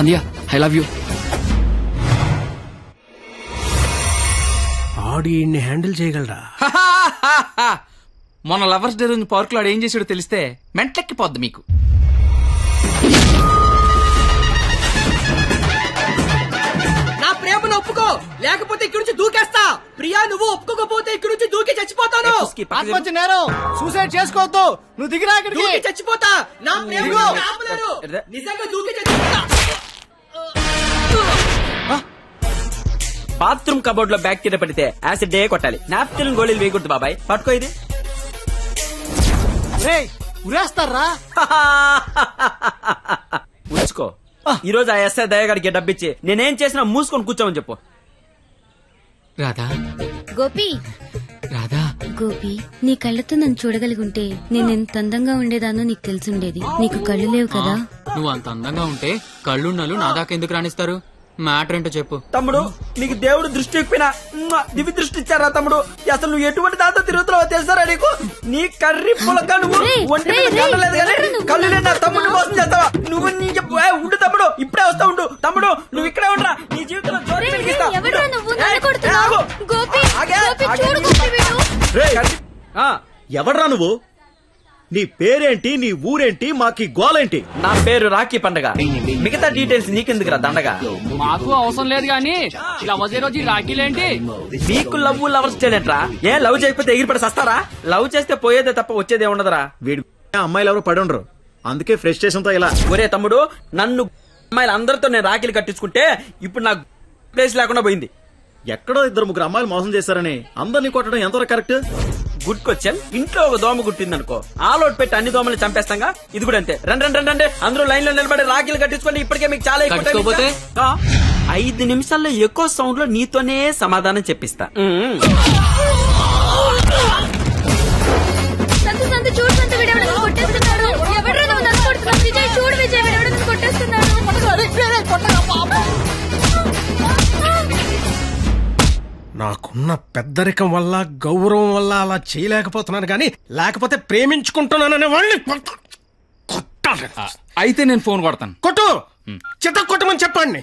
Sandhya I love you ఆడు ఈయన్ని handle చేయగలరా మొన్న లవర్స్ డే రోజు పార్క్ లో ఆడు ఏం చేసాడో తెలిస్తే మెంట్లెక్కిపోద్ది మీకు నా ప్రేమను ఒప్పుకో లేకపోతే ఇక్కడి నుంచి దూకేస్తా ప్రియా నువ్వు ఒప్పుకోకపోతే ఇక్కడి నుంచి దూకి చచ్చిపోతాను ఆత్మహత్య నేరం సూసైడ్ చేసుకోవద్దు నువ్వు దిగిరా ఇక్కడికి దూకి చచ్చిపోతా నా ప్రేమను ఎవరు ఆపలేరు. నిజంగా దూకి చచ్చిపోతా బాత్రూమ్ కబోర్డ్ లో బ్యాక్టీరియా పడితే యాసిడ్ డే కొట్టాలి నాప్కిన్ గోళీలు వేయకూడదు బాబాయ్ పట్టుకో ఇది రేయ్, ఉరేస్తారా ఉంచుకో ఈ రోజు ఆ ఎస్ఐ దయగాడికి డబ్బిచ్చి నేనేం చేసినా మూసుకొని కూర్చోమని చెప్పు రాధా గోపి రాధా గోపి నీ కళ్ళతో నన్ను చూడగలిగుంటే నేను ఎంత అందంగా ఉండేదానో నీకు తెలిసుండేది నీకు కళ్ళు లేవు కదా నువ్వు అంత అందంగా ఉంటే కళ్ళున్నలు నా దాకా ఎందుకు రాణిస్తారు మ్యాటర్ ఏంటో చెప్పు తమ్ముడు నీకు దేవుడు దృష్టి ఇప్పిన దివి దృష్టి ఇచ్చారా తమ్ముడు అసలు నువ్వు ఎటువంటి దాంతో తిరుగుతున్నావో తెలుసారా నీకు నీ కర్రీ పులక నువ్వు రేయ్, ఒంటి మీద రేయ్, కన్ను లేదు రేయ్, కానీ ఎవరు నువ్వు? కళ్ళు లేని నా తమ్ముడు మోసం చేస్తావా నువ్వు నీ చెప్పు ఏ, ఉండు తమ్ముడు ఇప్పుడే వస్తా ఉండు తమ్ముడు నువ్వు ఇక్కడే ఉండరా నీ జీవితంలో జ్యోతి రేయ్, వెలిగిస్తా. రేయ్, ఎవడ్రా ఉండు. నువ్వు? ఏ, నన్ను కొడుతున్నావు? ఆగు. గోపి, ఆగే, గోపి, ఆగే. చూడు గోపి వీడు. కర్రీ- ఆ, ఎవడ్రా నువ్వు నీ పేరేంటి నీ ఊరేంటి మాకి గోలేంటి నా పేరు రాఖీ పండగ మిగతా డీటెయిల్స్ నీకెందుకురా దండగా మాకు అవసరం లేదు కానీ ఇలా వచ్చే రోజు ఈ రాఖీలేంటి మీకు లవ్ లవర్స్ చేయలేట్రా ఏ లవ్ చేయకపోతే ఎగిరిపడి సస్తారా లవ్ చేస్తే పోయేదే తప్ప వచ్చేదే ఉండదురా వీడి అమ్మాయిలు ఎవరు పడి ఉండరు అందుకే ఫ్రస్ట్రేషన్ తో ఇలా ఒరే తమ్ముడు నన్ను అమ్మాయిలు అందరితో నేను రాఖీలు కట్టించుకుంటే ఇప్పుడు నాకు ప్లేస్ లేకుండా పోయింది ఎక్కడో ఇద్దరు ముగ్గురు అమ్మాయిలు మోసం చేశారని అందరినీ కొట్టడం ఎంతవరకు కరెక్ట్ గుడ్ క్వశ్చన్ ఇంట్లో ఒక దోమ గుట్టింది అనుకో ఆలోట్ పెట్టి అన్ని దోమలు చంపేస్తాగా ఇది కూడా అంతే రండి రండి రండి రండి అందరూ లైన్ లో నిలబడి రాఖీలు కట్టించుకోండి ఇప్పటికే మీకు చాలా ఎక్కువ time కట్టుకోకపోతే? ఇచ్చా. ఆ, ఐదు నిమిషాల్లో ఎక్కువ సౌండ్ లో నీతోనే సమాధానం చెప్పిస్తా మ్మ్. సంతు సంతు చూడు సంతు వీడెవడో నన్ను కొట్టేస్తున్నాడు ఎవడ్రా నువ్వు నన్ను కొడుతున్నావు విజయ్ చూడు విజయ్ వీడెవడో నన్ను కొట్టేస్తున్నాడు నాకున్న పెద్దరికం వల్ల గౌరవం వల్ల అలా చేయలేకపోతున్నాను కానీ లేకపోతే ప్రేమించుకుంటున్నాననే వాళ్ళని కొట్ట- కొట్టాలి అయితే నేను ఫోన్ కొడతాను కొట్టు చిత్త కొట్టమని చెప్పండి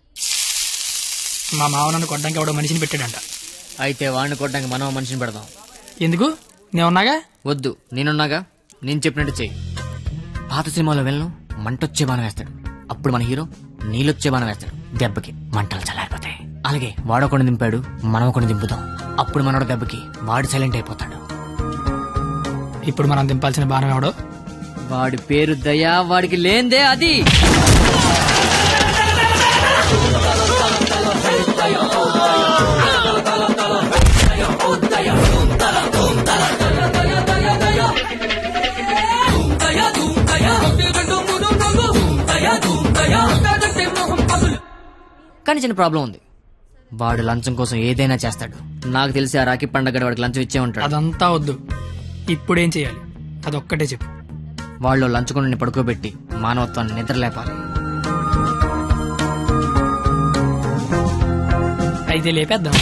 మా మావ నన్ను కొట్టడానికి ఎవడో మనిషిని పెట్టాడంట అయితే వాడిని కొట్టడానికి మనం ఓ మనిషిని పెడదాం ఎందుకు నేనున్నాగా వద్దు నేనున్నాగా నేను చెప్పినట్టు చెయ్యి పాత సినిమాలో వెళ్ళను మంటొచ్చే బాణం వేస్తాడు అప్పుడు మన హీరో నీళ్ళొచ్చే బాణం వేస్తాడు దెబ్బకి మంటలు చల్లారిపోతాయి అలాగే వాడొకడిని దింపాడు మనం ఒకడిని దింపుదాం అప్పుడు మనోడు దెబ్బకి వాడు సైలెంట్ అయిపోతాడు ఇప్పుడు మనం దింపాల్సిన బాణం ఎవడో వాడి పేరు దయా వాడికి లేందే అది కానీ చిన్న ప్రాబ్లం ఉంది వాడు లంచం కోసం ఏదైనా చేస్తాడు నాకు తెలిసి ఆ రాఖీ పండగ వాడికి లంచం ఇచ్చే ఉంటాడు అదంతా వద్దు ఇప్పుడేం చేయాలి అదొక్కటే చెప్పు వాళ్ళు లంచుకొని పడుకోబెట్టి మానవత్వాన్ని నిద్రలేపాలి అయితే లేపేద్దాం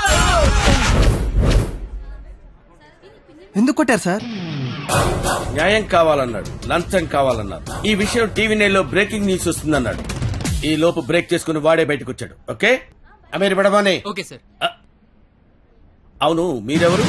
ఎందుకు కొట్టారు సార్ న్యాయం కావాలన్నాడు లంచం కావాలన్నాడు ఈ విషయం టీవీ నైన్ లో బ్రేకింగ్ న్యూస్ వస్తుందన్నాడు ఈ లోపు బ్రేక్ చేసుకుని వాడే బయటకు వచ్చాడు ఓకే అమీర్ పడమని ఓకే సార్ అవును మీరెవరు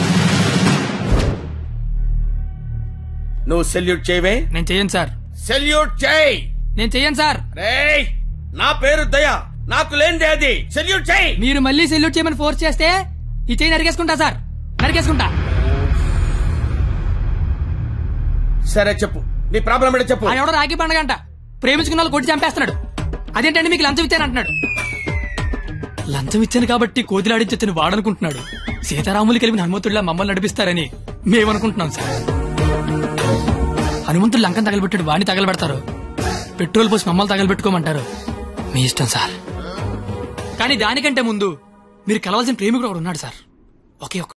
నువ్వు సెల్యూట్ చేయవే నేను చెయ్యను సార్ సెల్యూట్ చేయి నేను చెయ్యను సార్ రేయ్ నా పేరు దయ నాకు లేనిదే అది సెల్యూట్ చేయి మీరు మళ్ళీ సెల్యూట్ చేయమని ఫోర్స్ చేస్తే ఈ చెయ్యి నరికేసుకుంటా సార్ నరికేసుకుంటా సరే చెప్పు నీ ప్రాబ్లం ఏంటో చెప్పు ఆయన ఎవడో రాఖీ పండగంట ప్రేమించుకున్న వాళ్ళు కొట్టి చంపేస్తున్నాడు అదేంటంటే మీకు లంచం ఇచ్చాను అంటున్నాడు లంచం ఇచ్చాను కాబట్టి కోతిలాడించొచ్చని వాడనుకుంటున్నాడు సీతారాములు కలిపిన హనుమంతుడిలా మమ్మల్ని నడిపిస్తారని మేమనుకుంటున్నాం సార్ హనుమంతుడు లంకం తగలబెట్టాడు వాడిని తగలబెడతారు పెట్రోల్ పోసి మమ్మల్ని తగలబెట్టుకోమంటారు మీ ఇష్టం సార్ కానీ దానికంటే ముందు మీరు కలవాల్సిన ప్రేమికుడు ఒకడు ఉన్నాడు సార్ ఒకే ఒక్క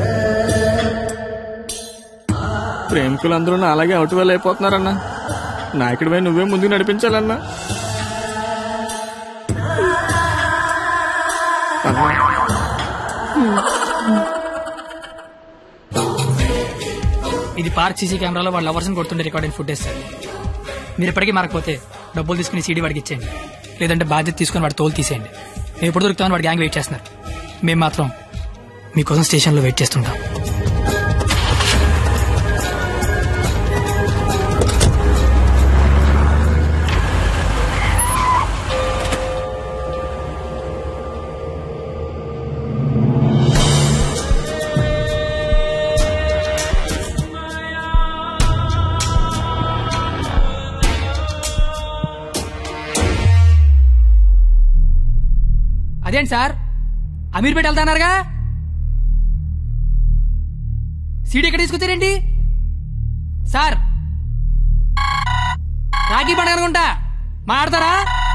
ప్రేమికులందరూ నా అలాగే అవుట్ వెళ్ళి అయిపోతున్నారన్న నాయకుడిపై నువ్వే ముందుకు నడిపించాలన్నా ఇది పార్క్ సీసీ కెమెరాలో వాళ్ళ లవర్స్ కొడుతుండే రికార్డింగ్ ఫుటేజ్ సార్ మీరు ఇప్పటికీ మారకపోతే డబ్బులు తీసుకుని సీడీ వాడికి ఇచ్చేయండి లేదంటే బాధ్యత తీసుకుని వాడి తోలు తీసేయండి మేము ఎప్పుడు దొరుకుతామని వాడి గ్యాంగ్ వెయిట్ చేస్తున్నారు మేము మాత్రం మీకోసం స్టేషన్లో వెయిట్ చేస్తుంటాం అదేంటి సార్ అమీర్పేట వెళ్తానారుగా సీడీ ఎక్కడ తీసుకొచ్చారేంటి సార్ రాఖీ పండుగ అనుకుంటా మాట్లాడతారా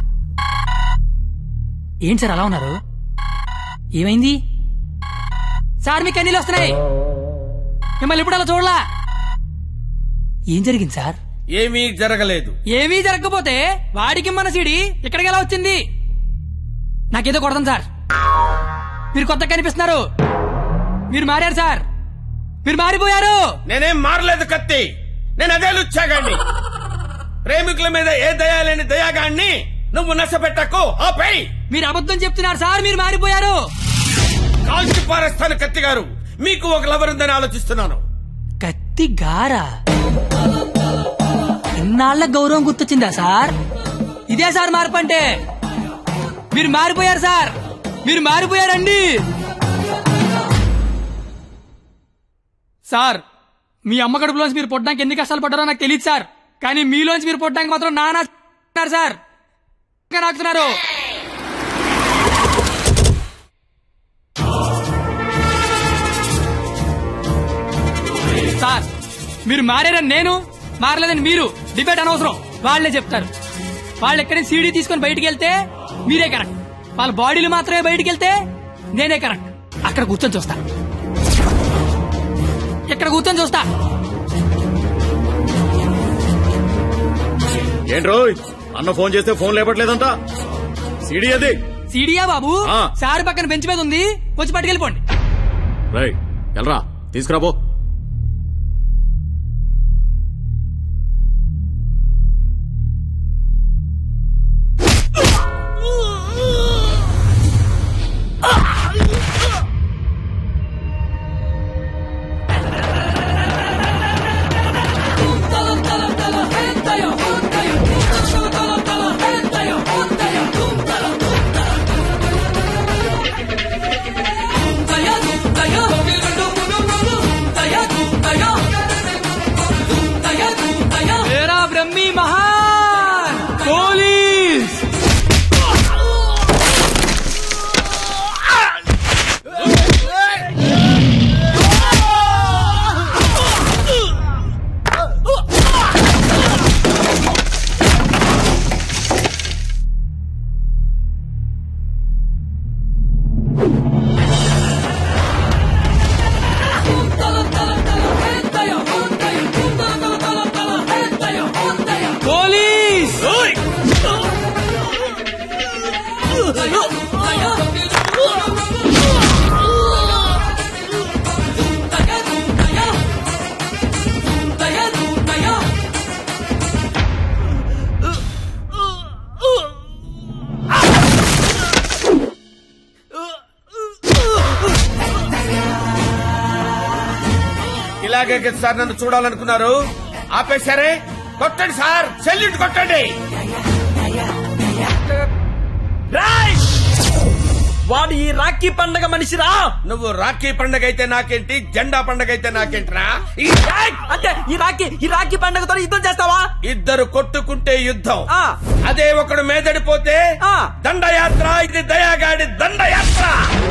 ఏంటి సార్ అలా ఉన్నారు ఏమైంది సార్ మీకు కన్నీళ్ళు వస్తున్నాయి మిమ్మల్ని ఇప్పుడు అలా చూడలా ఏం జరిగింది సార్ ఏమీ జరగలేదు ఏమీ జరగకపోతే వాడికి మన సీడీ ఇక్కడికి ఎలా వచ్చింది నాకేదో కొడదాం సార్ మీరు కొత్త కనిపిస్తున్నారు మీరు మారారు సార్ మీరు మారిపోయారు నేనేం మారలేదు కత్తి నేను అదే లుచ్చాగాన్ని ప్రేమికుల మీద ఏ దయా లేని దయాగాన్ని నువ్వు నష్టపెట్టకు ఆపై మీరు అబద్ధం చెప్తున్నారు సార్ మీరు మారిపోయారు కాల్చి పారేస్తాను కత్తి గారు మీకు ఒక లవర్ ఉందని ఆలోచిస్తున్నాను కత్తి గారా ఇన్నాళ్ల గౌరవం గుర్తొచ్చిందా సార్ ఇదే సార్ మార్పు అంటే మీరు మారిపోయారు సార్ మీరు మారిపోయారండి సార్ మీ అమ్మ కడుపులోంచి మీరు పొట్టడానికి ఎన్ని కష్టాలు పడ్డారో నాకు తెలియదు సార్ కానీ మీలోంచి మీరు పొట్టడానికి మాత్రం నానా ఉన్నారు సార్ ఇంకా నాకుతున్నారు సార్ మీరు మారారని నేను మారలేదని మీరు డిబేట్ అనవసరం వాళ్ళే చెప్తారు వాళ్ళు ఎక్కడి సీడీ తీసుకొని బయటికి వెళ్తే మీరే కరెక్ట్ వాళ్ళ బాడీలు మాత్రమే బయటికి వెళ్తే నేనే కరెక్ట్ అక్కడ కూర్చొని చూస్తా ఇక్కడ కూర్చొని చూస్తా ఏంట్రో అన్న ఫోన్ చేస్తే ఫోన్ లేపట్లేదంట సిడి అది సీడియా బాబు ఆ. సార్ పక్కన బెంచ్ మీద ఉంది వచ్చి పట్టుకెళ్ళిపోండి రై ఎల్రా తీసుకురాబో मेरा ब्रह्मी महान पुलिस पुलिस ఇలాగే కదా సార్ నన్ను చూడాలనుకున్నారు ఆపేశారే కొట్టండి సార్ సెల్యూట్ కొట్టండి రాయ్! వాడు ఈ రాఖీ పండగ మనిషిరా నువ్వు రాఖీ పండగ అయితే నాకేంటి జెండా పండగ అయితే నాకేంటిరా ఈ రాయ్! అంటే ఈ రాఖీ ఈ రాఖీ పండగతో యుద్ధం చేస్తావా ఇద్దరు కొట్టుకుంటే యుద్ధం ఆ. అదే ఒకడు మేదడిపోతే ఆ. దండయాత్ర ఇది దయాగాడి దండయాత్ర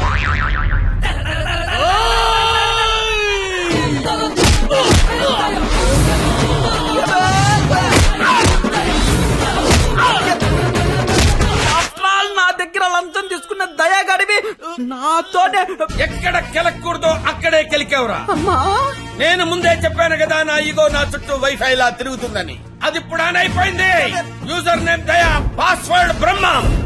After all, నా దగ్గర లంచం తీసుకున్న దయాగాడివి నాతోనే ఎక్కడ కెలకూడదో అక్కడే కెలికేవరా అమ్మా నేను ముందే చెప్పాను కదా నా ఈగో నా చుట్టూ వైఫై లా తిరుగుతుందని అది ఇప్పుడు ఆన్ అయిపోయింది user name Daya password Brahma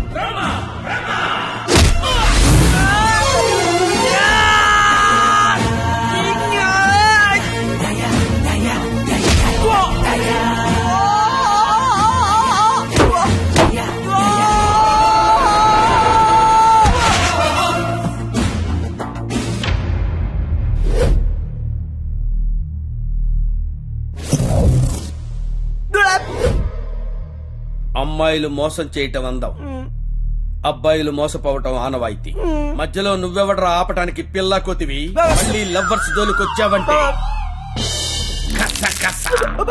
అమ్మాయిలు మోసం చేయటం అందం అబ్బాయిలు మోసపోవటం ఆనవాయితీ మధ్యలో నువ్వెవడరా ఆపటానికి పిల్ల కొతివి మళ్ళీ లవ్వర్స్ దోలుకొచ్చావంటే కస కస.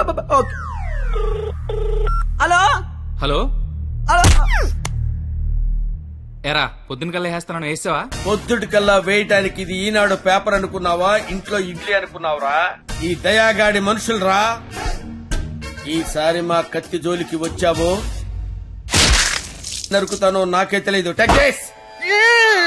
హలో హలో హలో ఎరా పొద్దున కల్లా వేస్తాను వేసావా పొద్దుటికల్లా వేయటానికి ఇది ఈనాడు పేపర్ అనుకున్నావా ఇంట్లో ఇడ్లీ అనుకున్నావురా ఈ దయాగాడి మనుషులరా ఈసారి మా కత్తి జోలికి వచ్చావో నరుకుతానో నాకే తెలియదు టెక్కేస్